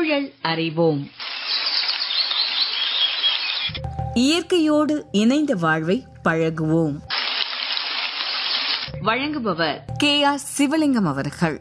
சூழல் அறிவோம் இயற்கையோடு இணைந்த வாழ்வை பழகுவோம் வழங்குபவர் கே ஆர் சிவலிங்கம் அவர்கள்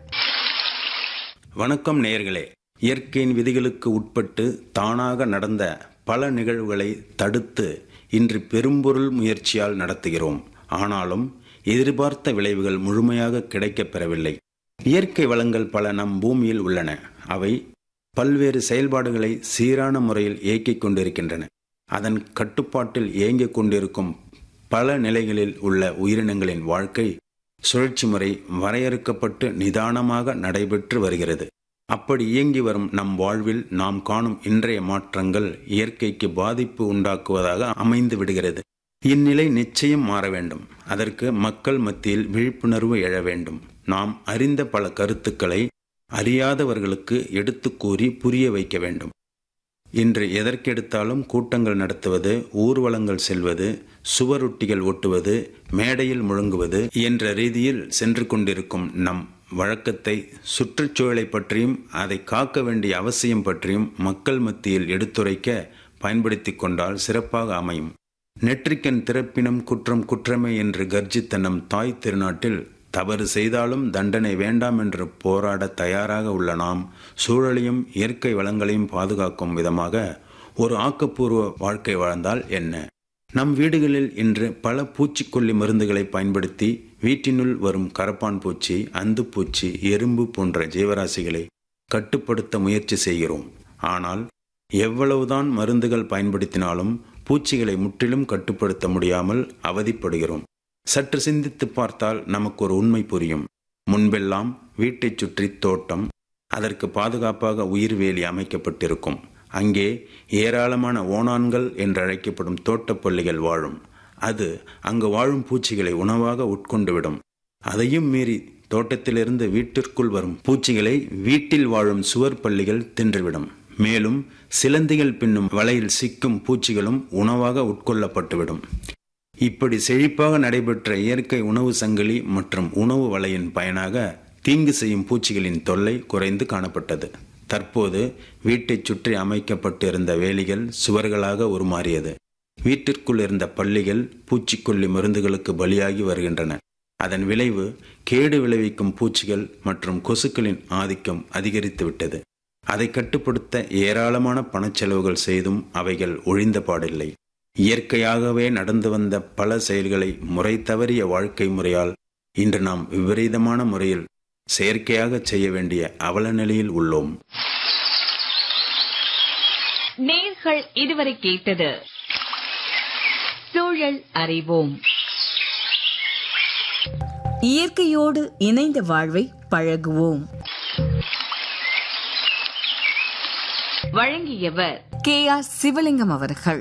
வணக்கம் நேயர்களே இயற்கையின் விதிகளுக்கு உட்பட்டு தானாக நடந்த பல நிகழ்வுகளை தடுத்து இன்று பெரும்பொருள் முயற்சியால் நடத்துகிறோம் ஆனாலும் எதிர்பார்த்த விளைவுகள் முழுமையாக கிடைக்கப் பெறவில்லை இயற்கை வளங்கள் பல நம் பூமியில் உள்ளன அவை பல்வேறு செயல்பாடுகளை சீரான முறையில் இயக்கிக் கொண்டிருக்கின்றன அதன் கட்டுப்பாட்டில் இயங்கிக் கொண்டிருக்கும் பல நிலைகளில் உள்ள உயிரினங்களின் வாழ்க்கை சுழற்சி முறை வரையறுக்கப்பட்டு நிதானமாக நடைபெற்று வருகிறது அப்படி இயங்கி வரும் நம் வாழ்வில் நாம் காணும் இன்றைய மாற்றங்கள் இயற்கைக்கு பாதிப்பு உண்டாக்குவதாக அமைந்து விடுகிறது இந்நிலை நிச்சயம் மாற வேண்டும் அதற்கு மக்கள் மத்தியில் விழிப்புணர்வு எழ வேண்டும் நாம் அறிந்த பல கருத்துக்களை அறியாதவர்களுக்கு எடுத்துக் கூறி புரிய வைக்க வேண்டும் இன்று எதற்கெடுத்தாலும் கூட்டங்கள் நடத்துவது ஊர்வலங்கள் செல்வது சுவரொட்டிகள் ஒட்டுவது மேடையில் முழங்குவது என்ற ரீதியில் சென்று கொண்டிருக்கும் நம் வழக்கத்தை சுற்றுச்சூழலை பற்றியும் அதை காக்க வேண்டிய அவசியம் பற்றியும் மக்கள் மத்தியில் எடுத்துரைக்க பயன்படுத்தி கொண்டால் சிறப்பாக அமையும் நெற்றிக்கன் திறப்பினம் குற்றம் குற்றமே என்று கர்ஜித்த நம் தாய் திருநாட்டில் தவறு செய்தாலும் தண்டனை வேண்டாம் என்று போராட தயாராக உள்ள நாம் சூழலையும் இயற்கை வளங்களையும் பாதுகாக்கும் விதமாக ஒரு ஆக்கப்பூர்வ வாழ்க்கை வாழ்ந்தால் என்ன நம் வீடுகளில் இன்று பல பூச்சிக்கொல்லி மருந்துகளை பயன்படுத்தி வீட்டினுள் வரும் கரப்பான் பூச்சி அந்துப்பூச்சி எறும்பு போன்ற ஜீவராசிகளை கட்டுப்படுத்த முயற்சி செய்கிறோம் ஆனால் எவ்வளவுதான் மருந்துகள் பயன்படுத்தினாலும் பூச்சிகளை முற்றிலும் கட்டுப்படுத்த முடியாமல் அவதிப்படுகிறோம் சற்று சிந்தித்து பார்த்தால் நமக்கு ஒரு உண்மை புரியும் முன்பெல்லாம் வீட்டைச் சுற்றி தோட்டம் அதற்கு பாதுகாப்பாக உயிர்வேலி அமைக்கப்பட்டிருக்கும் அங்கே ஏராளமான ஓணான்கள் என்றழைக்கப்படும் தோட்டப்பள்ளிகள் வாழும் அது அங்கு வாழும் பூச்சிகளை உணவாக உட்கொண்டுவிடும் அதையும் மீறி தோட்டத்திலிருந்து வீட்டிற்குள் வரும் பூச்சிகளை வீட்டில் வாழும் சுவர் பள்ளிகள் தின்றுவிடும் மேலும் சிலந்திகள் பின்னும் வலையில் சிக்கும் பூச்சிகளும் உணவாக உட்கொள்ளப்பட்டுவிடும் இப்படி செழிப்பாக நடைபெற்ற இயற்கை உணவு சங்கிலி மற்றும் உணவு வலையின் பயனாக தீங்கு செய்யும் பூச்சிகளின் தொல்லை குறைந்து காணப்பட்டது தற்போது வீட்டைச் சுற்றி அமைக்கப்பட்டிருந்த வேலிகள் சுவர்களாக உருமாறியது வீட்டிற்குள் இருந்த பள்ளிகள் பூச்சிக்கொல்லி மருந்துகளுக்கு பலியாகி வருகின்றன அதன் விளைவு கேடு விளைவிக்கும் பூச்சிகள் மற்றும் கொசுக்களின் ஆதிக்கம் அதிகரித்துவிட்டது அதை கட்டுப்படுத்த ஏராளமான பணச்செலவுகள் செய்தும் அவைகள் ஒழிந்த பாடில்லை இயற்கையாகவே நடந்து வந்த பல செயல்களை முறை தவறிய வாழ்க்கை முறையால் இன்று நாம் விபரீதமான முறையில் செயற்கையாக செய்ய வேண்டிய அவல நிலையில் உள்ளோம் நேர்கள் இதுவரை கேட்டது சூழல் அறிவோம் இயற்கையோடு இணைந்த வாழ்வை பழகுவோம் வழங்கியவர் கே ஆர் சிவலிங்கம் அவர்கள்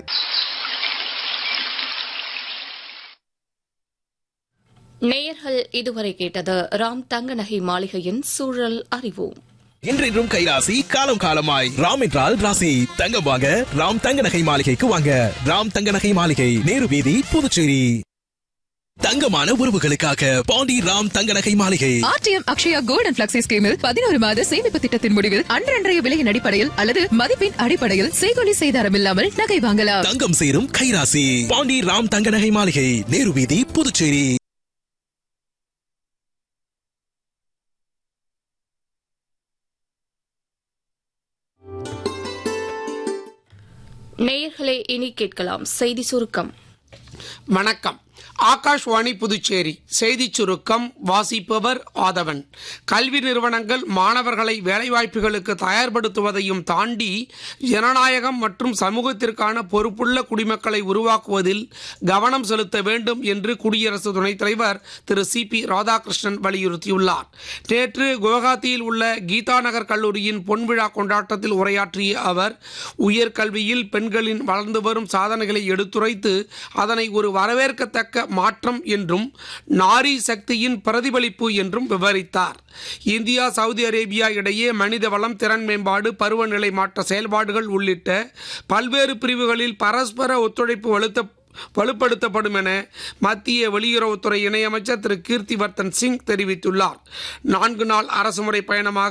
நேயர்கள் இதுவரை கேட்டது ராம் தங்கநகை மாளிகையின் சூழல் அறிவோம் இன்றின்றும் கைராசி காலம் காலமாய் ராம் என்றால் ராசி தங்கம் வாங்க ராம் தங்க நகை மாளிகைக்கு வாங்க ராம் தங்க நகை மாளிகை நேரு வீதி புதுச்சேரி தங்கமான உறவுகளுக்காக Pandi Ram Thanga Nagai Maligai RTM Akshaya gold and flexi ஸ்கீமில் பதினோரு மாத சேமிப்பு திட்டத்தின் முடிவில் அன்றன்றைய விலையின் அடிப்படையில் அல்லது மதிப்பின் அடிப்படையில் செய்கொலி செய்தாரம் இல்லாமல் நகை வாங்கலாம் தங்கம் சேரும் கைராசி பாண்டி ராம் தங்க நகை மாளிகை நேரு வீதி புதுச்சேரி நேயர்களே இனி கேட்கலாம் செய்தி சுருக்கம் வணக்கம் ஆகாஷ்வாணி புதுச்சேரி செய்திச் சுருக்கம் வாசிப்பவர் ஆதவன் கல்வி நிறுவனங்கள் மாணவர்களை வேலைவாய்ப்புகளுக்கு தயார்படுத்துவதையும் தாண்டி ஜனநாயகம் மற்றும் சமூகத்திற்கான பொறுப்புள்ள குடிமக்களை உருவாக்குவதில் கவனம் செலுத்த வேண்டும் என்று குடியரசு துணைத் தலைவர் திரு சி பி ராதாகிருஷ்ணன் வலியுறுத்தியுள்ளார் நேற்று குவஹாத்தியில் உள்ள கீதா நகர் கல்லூரியின் பொன்விழா கொண்டாட்டத்தில் உரையாற்றிய அவர் உயர்கல்வியில் பெண்களின் வளர்ந்து வரும் சாதனைகளை எடுத்துரைத்து அதனை ஒரு வரவேற்கத்தக்க மாற்றம் என்றும் நாரி சக்தியின் பிரதிபலிப்பு என்றும் விவரித்தார் இந்தியா சவுதி அரேபியா இடையே மனித வளம் திறன் மேம்பாடு பருவநிலை மாற்ற செயல்பாடுகள் உள்ளிட்ட பல்வேறு பிரிவுகளில் பரஸ்பர ஒத்துழைப்பு வலுத்த வலுப்படுத்தப்படும் என மத்திய வெளியுறவுத்துறை இணையமைச்சர் திரு கீர்த்திவர்தன் சிங் தெரிவித்துள்ளார் நான்கு நாள் அரசுமுறை பயணமாக